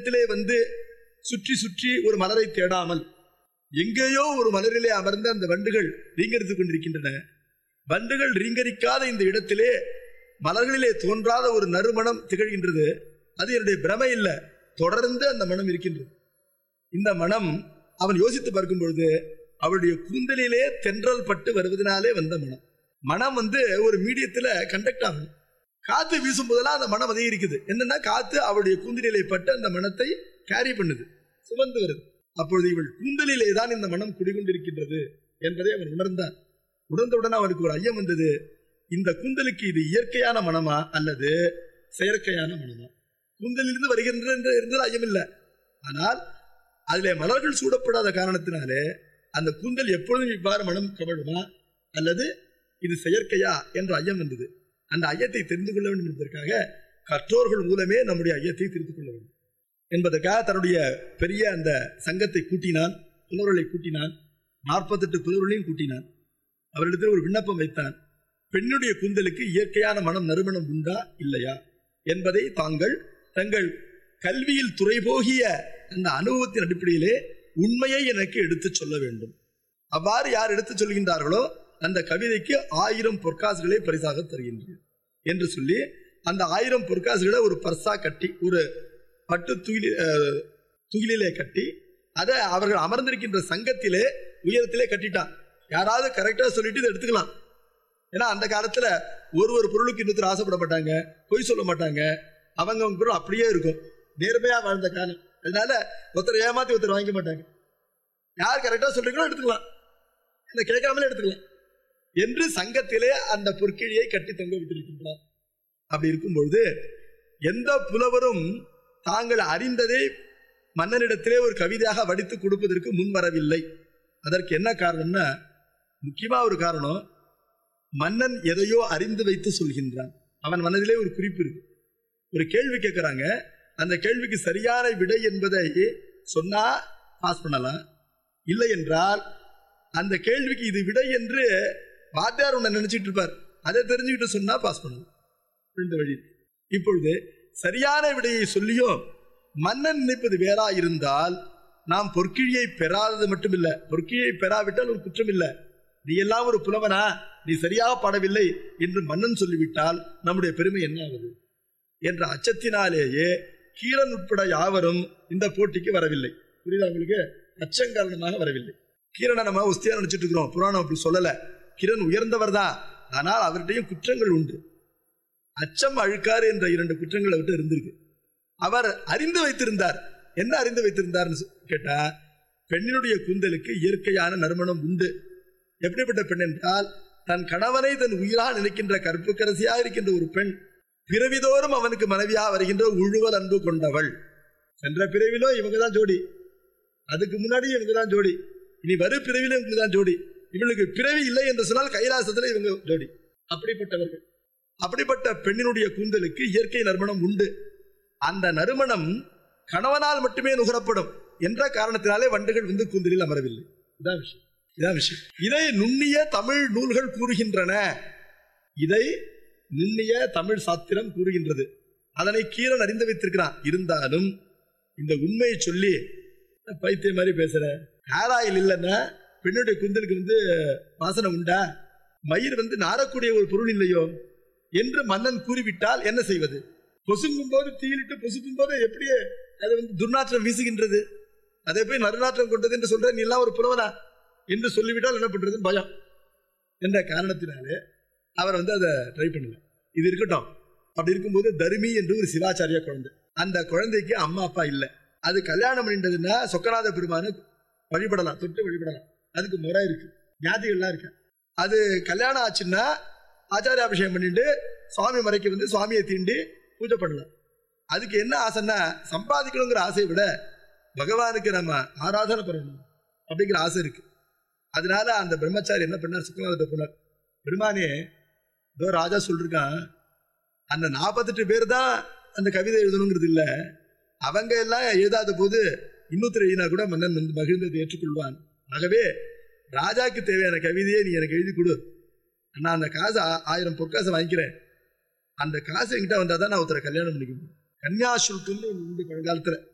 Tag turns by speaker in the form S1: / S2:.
S1: மண்ணிடத்திலே வந்து சுற்றி சுற்றி ஒரு மலரை தேடாமல் எங்கேயோ ஒரு மலரிலே அமர்ந்து அந்த வண்டுகள் ரீங்கரித்துக் கொண்டிருக்கின்றன வண்டுகள் ரீங்கரிக்காத இந்த இடத்திலே மலர்களிலே தோன்றாத ஒரு நறுமணம் திகழ்கின்றது அது என்னுடைய பிரமை இல்ல தொடர்ந்து அந்த மனம் இருக்கின்றது இந்த மனம் அவன் யோசித்து பார்க்கும் பொழுது அவளுடைய கூந்தலிலே தென்றல் பட்டு வருவதனாலே வந்த மனம் மனம் வந்து ஒரு மீடியத்துல கண்டக்ட் ஆகும் காத்து வீசும் போதெல்லாம் அந்த மனம் அதிகரிக்குது என்னன்னா காத்து அவளுடைய கூந்தலிலே பட்டு அந்த மனத்தை கேரி பண்ணுது சுமந்து வருது அப்பொழுது இவள் கூந்தலிலே தான் இந்த மனம் குடிகொண்டிருக்கின்றது என்பதை அவன் உணர்ந்தான் உணர்ந்தவுடன் அவனுக்கு ஒரு ஐயம் வந்தது இந்த கூந்தலுக்கு இது இயற்கையான மனமா அல்லது செயற்கையான மனமா கூந்தலிலிருந்து வருகின்ற என்று இருந்தது ஐயம் இல்லை ஆனால் அதிலே மலர்கள் சூடப்படாத காரணத்தினாலே அந்த கூந்தல் எப்பொழுதும் இவ்வாறு மனம் கவழுமா அல்லது இது செயற்கையா என்ற ஐயம் வந்தது அந்த ஐயத்தை தெரிந்து கொள்ள வேண்டும் என்பதற்காக கற்றோர்கள் மூலமே நம்முடைய ஐயத்தை தெரிந்து கொள்ள வேண்டும் என்பதற்காக தன்னுடைய பெரிய அந்த சங்கத்தை கூட்டினான் புலவர்களை கூட்டினான் நாற்பத்தெட்டு புலவர்களையும் கூட்டினான் அவரிடத்தில் ஒரு விண்ணப்பம் வைத்தான் பெண்ணுடைய கூந்தலுக்கு இயற்கையான மனம் நறுமணம் உண்டா இல்லையா என்பதை தாங்கள் தங்கள் கல்வியில் துறைபோகிய அந்த அனுபவத்தின் அடிப்படையிலே உண்மையை எனக்கு எடுத்துச் சொல்ல வேண்டும் அவ்வாறு யார் எடுத்துச் சொல்கின்றார்களோ அந்த கவிதைக்கு ஆயிரம் பொற்காசுகளை பரிசாக தருகின்றேன் என்று சொல்லி அந்த ஆயிரம் பொற்காசுகளை ஒரு பர்சா கட்டி ஒரு பட்டு துகிலி அஹ், துகிலிலே கட்டி அதை அவர்கள் அமர்ந்திருக்கின்ற சங்கத்திலே உயரத்திலே கட்டிட்டான் யாராவது கரெக்டா சொல்லிட்டு இதை எடுத்துக்கலாம் ஏன்னா அந்த காலத்துல ஒரு ஒரு பொருளுக்கு இன்னொருத்தர் ஆசைப்பட மாட்டாங்க பொய் சொல்ல மாட்டாங்க அவங்க அவங்க பொருள் அப்படியே இருக்கும் நேர்மையா வாழ்ந்த காலம் அதனால ஒருத்தர் ஏமாத்தி ஒருத்தர் வாங்கிக்க மாட்டாங்க யார் கரெக்டா சொல்றீங்களோ எடுத்துக்கலாம் இந்த கேட்காமலே எடுத்துக்கலாம் என்று சங்கத்திலே அந்த பொற்கிழியை கட்டி தொங்க விட்டிருக்கின்றார் அப்படி இருக்கும் பொழுது எந்த புலவரும் தாங்கள் அறிந்ததை மன்னனிடத்திலே ஒரு கவிதையாக வடித்து கொடுப்பதற்கு முன் வரவில்லை அதற்கு என்ன காரணம்னா முக்கியமா ஒரு காரணம் மன்னன் எதையோ அறிந்து வைத்து சொல்கின்றான் அவன் மனதிலே ஒரு குறிப்பு இருக்கு ஒரு கேள்வி கேட்கறாங்க அந்த கேள்விக்கு சரியான விடை என்பதை சொன்னா பாஸ் பண்ணலாம் இல்லை என்றால் அந்த கேள்விக்கு இது விடை என்று வாத்தியார் உன்னை நினைச்சிட்டு இருப்பார் அதை தெரிஞ்சுக்கிட்டு சொன்னா பாஸ் பண்ணலாம் ரெண்டு வழி இருக்கு. இப்பொழுது சரியான விடையை சொல்லியும் மன்னன் நினைப்பது வேறா இருந்தால் நாம் பொற்கிழியை பெறாதது மட்டுமில்ல பொற்கிழியை பெறாவிட்டால் ஒரு குற்றம் இல்லை நீ எல்லாம் ஒரு புலவனா நீ சரியாக பாடவில்லை என்று மன்னன் சொல்லிவிட்டால் நம்முடைய பெருமை என்ன ஆகுது என்ற அச்சத்தினாலேயே கீரன் உட்பட யாவரும் இந்த போட்டிக்கு வரவில்லை புரியுதா உங்களுக்கு அச்சம் காரணமாக வரவில்லை கீரனை நம்ம உஸ்தியா நினைச்சிட்டு இருக்கிறோம் புராணம் அப்படி சொல்லல கிரண் உயர்ந்தவர் தான் ஆனால் அவர்கிட்டயும் குற்றங்கள் உண்டு அச்சம் அழுக்காறு என்ற இரண்டு குற்றங்களை விட்டு இருந்திருக்கு அவர் அறிந்து வைத்திருந்தார் என்ன அறிந்து வைத்திருந்தார்னு சொ- கேட்டா பெண்ணினுடைய கூந்தலுக்கு இயற்கையான நறுமணம் உண்டு எப்படிப்பட்ட பெண் என்றால் தன் கணவனை தன் உயிராக நினைக்கின்ற கற்புக்கரசியாக இருக்கின்ற ஒரு பெண் பிறவிதோறும் அவனுக்கு மனைவியாக வருகின்ற உழுவல் அன்பு கொண்டவள் சென்ற பிறவிலோ இவங்க தான் ஜோடி அதுக்கு முன்னாடி இவங்க தான் ஜோடி இனி வரு பிறவிலும் இவங்க தான் ஜோடி இவளுக்கு பிறவி இல்லை என்று சொன்னால் கைலாசத்துல இவங்க ஜோடி அப்படிப்பட்டவர்கள் அப்படிப்பட்ட பெண்ணினுடைய கூந்தலுக்கு இயற்கை நறுமணம் உண்டு அந்த நறுமணம் கணவனால் மட்டுமே நுகரப்படும் என்ற காரணத்தினாலே வண்டுகள் வந்து கூந்தலில் அமரவில்லை இதான் விஷயம் இதான் விஷயம் இதை நுண்ணிய தமிழ் நூல்கள் கூறுகின்றன இதை நுண்ணிய தமிழ் சாத்திரம் கூறுகின்றது அதனை கீரன் அறிந்து வைத்திருக்கிறான் இருந்தாலும் இந்த உண்மையை சொல்லி பைத்தியம் மாதிரி பேசுற ஹேர் ஆயில் இல்லைன்னா பெண்ணுடைய குந்தலுக்கு வந்து வாசனை உண்டா மயிர் வந்து நாரக்கூடிய ஒரு பொருள் இல்லையோ என்று மன்னன் கூறிவிட்டால் என்ன செய்வது பொசுங்கும் போது தீயிலிட்டு பொசுக்கும் போது எப்படி அது வந்து துர்நாற்றம் வீசுகின்றது அதை போய் நறுநாற்றம் கொண்டது என்று சொல்ற நீ எல்லாம் ஒரு புலவனா என்று சொல்லிவிட்டால் என்ன பண்றதுன்னு பயம் என்ற காரணத்தினாலே அவர் வந்து அதை ட்ரை பண்ணல இது இருக்கட்டும் அப்படி இருக்கும்போது தருமி என்று ஒரு சிவாச்சாரிய குழந்தை அந்த குழந்தைக்கு அம்மா அப்பா இல்லை அது கல்யாணம் பண்ணிட்டதுன்னா சொக்கநாத பெருமானை வழிபடலாம் தொட்டு வழிபடலாம் அதுக்கு முறை இருக்கு ஞாதிகள்லாம் இருக்கு அது கல்யாணம் ஆச்சுன்னா ஆச்சாரிய அபிஷேகம் பண்ணிட்டு சுவாமி மறைக்கு வந்து சுவாமியை தீண்டி பூஜை பண்ணலாம் அதுக்கு என்ன ஆசைன்னா சம்பாதிக்கணுங்கிற ஆசையை விட பகவானுக்கு நம்ம ஆராதனை பண்ணணும் அப்படிங்கிற ஆசை இருக்கு அதனால அந்த பிரம்மச்சாரி என்ன பண்ணார் சுக்கநாதத்தை போனார் பெருமானே ஏதோ ராஜா சொல்லிருக்கான் அந்த நாற்பத்தெட்டு பேர் தான் அந்த கவிதை எழுதணுங்கிறது இல்ல அவங்க எல்லாம் எழுதாத போது இன்னொருத்தர் எழுதினா கூட மன்னன் வந்து மகிழ்ந்ததை ஏற்றுக்கொள்வான் ஆகவே ராஜாக்கு தேவையான கவிதையை நீ எனக்கு எழுதி கொடு நான் அந்த காசு ஆ- ஆயிரம் பொற்காசை வாங்கிக்கிறேன் அந்த காசு என்கிட்ட வந்தா தான் நான் ஒருத்தரை கல்யாணம் பண்ணிக்க முடியும் கன்னியாசுல்கம்னு ஒண்ணு உண்டு பழங்காலத்துல